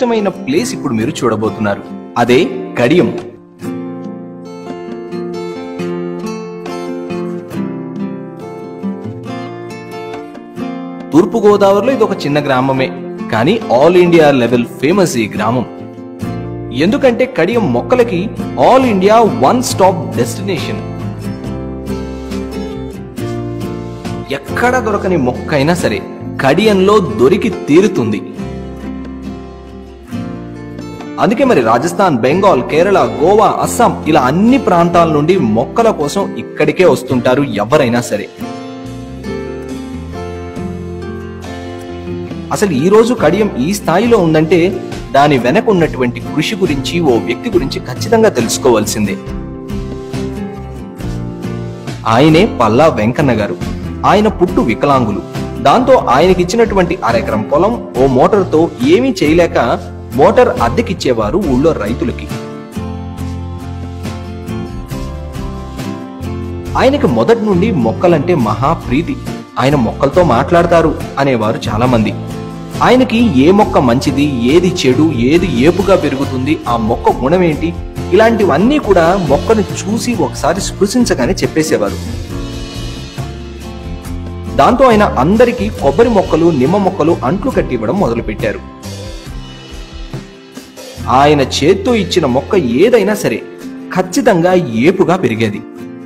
ఇష్టమైన ప్లేస్ ఇప్పుడు మీరు చూడబోతున్నారు అదే కడియం తూర్పు గోదావరిలో ఇది ఒక చిన్న గ్రామమే కానీ ఆల్ ఇండియా లెవెల్ ఫేమస్ ఈ గ్రామం ఎందుకంటే కడియం మొక్కలకి all India one stop destination ఎక్కడ దొరకని మొక్క అయినా సరే కడియంలో దొరికి తీరుతుంది అందుకే మరి రాజస్థాన్ బెంగాల్ కేరళ గోవా అస్సాం ఇలా అన్ని ప్రాంతాల నుండి మొక్కల కోసం ఇక్కడికే వస్తుంటారు ఎవరైనా సరే అసలు ఈ రోజు కడియం ఈ స్థాయిలో ఉందంటే దాని వెనక ఉన్నటువంటి కృషి గురించి ఓ వ్యక్తి గురించి ఖచ్చితంగా తెలుసుకోవాల్సిందే ఆయనే పల్లా వెంకన్న గారు ఆయన పుట్టు వికలాంగులు దాంతో ఆయనకి ఇచ్చినటువంటి అరెకరం పొలం ఓ మోటార్తో ఏమీ చేయలేక మోటార్ అద్దెకిచ్చేవారు ఊళ్ళో రైతులకి ఆయనకి మొదటి నుండి మొక్కలంటే మహా ప్రీతి ఆయన మొక్కలతో మాట్లాడతారు అనేవారు చాలా మంది ఆయనకి ఏ మొక్క మంచిది ఏది చెడు ఏది ఏపుగా పెరుగుతుంది ఆ మొక్క గుణమేంటి ఇలాంటివన్నీ కూడా మొక్కను చూసి ఒకసారి స్పృశించగానే చెప్పేసేవారు దాంతో ఆయన అందరికీ కొబ్బరి మొక్కలు నిమ్మ మొక్కలు అంట్లు కట్టి ఇవ్వడం మొదలుపెట్టారు ఆయన చేత్తో ఇచ్చిన మొక్క ఏదైనా సరే ఖచ్చితంగా ఏపుగా పెరిగేది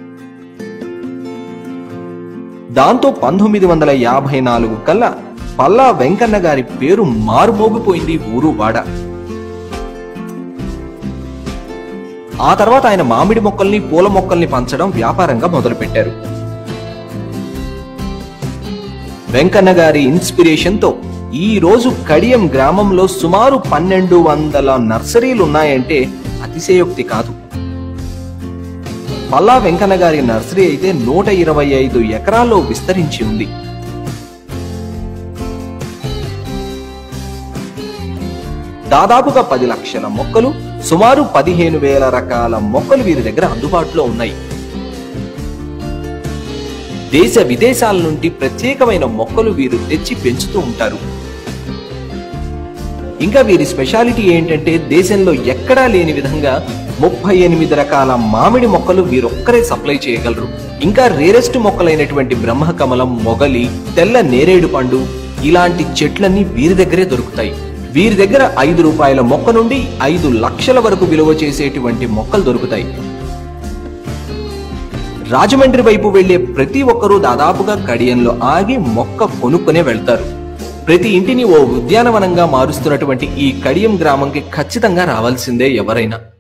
దాంతో పంతొమ్మిది వందల యాభై నాలుగు కల్లా పల్లా వెంకన్న గారి పేరు మారుమోగిపోయింది ఊరు వాడ ఆ తర్వాత ఆయన మామిడి మొక్కల్ని పూల మొక్కల్ని పంచడం వ్యాపారంగా మొదలుపెట్టారు వెంకన్న గారి ఇన్స్పిరేషన్ తో ఈ రోజు కడియం గ్రామంలో సుమారు పన్నెండు వందల నర్సరీలు ఉన్నాయంటే అతిశయోక్తి కాదు పల్లా వెంకన్న గారి నర్సరీ అయితే నూట ఇరవై ఐదు ఎకరాల్లో విస్తరించి ఉంది దాదాపుగా పది లక్షల మొక్కలు సుమారు పదిహేను వేల రకాల మొక్కలు వీరి దగ్గర అందుబాటులో ఉన్నాయి దేశ విదేశాల నుండి ప్రత్యేకమైన మొక్కలు వీరు తెచ్చి పెంచుతూ ఉంటారు ఇంకా వీరి స్పెషాలిటీ ఏంటంటే దేశంలో ఎక్కడా లేని విధంగా ముప్పై ఎనిమిది రకాల మామిడి మొక్కలు వీరొక్కరే సప్లై చేయగలరు ఇంకా రేరెస్ట్ మొక్కలైనటువంటి బ్రహ్మకమలం మొగలి తెల్ల నేరేడు పండు ఇలాంటి చెట్లన్నీ వీరి దగ్గరే దొరుకుతాయి వీరి దగ్గర ఐదు రూపాయల మొక్క నుండి ఐదు లక్షల వరకు విలువ చేసేటువంటి మొక్కలు దొరుకుతాయి రాజమండ్రి వైపు వెళ్లే ప్రతి ఒక్కరూ దాదాపుగా కడియంలో ఆగి మొక్క కొనుక్కునే వెళ్తారు ప్రతి ఇంటిని ఓ ఉద్యానవనంగా మారుస్తున్నటువంటి ఈ కడియం గ్రామంకి ఖచ్చితంగా రావాల్సిందే ఎవరైనా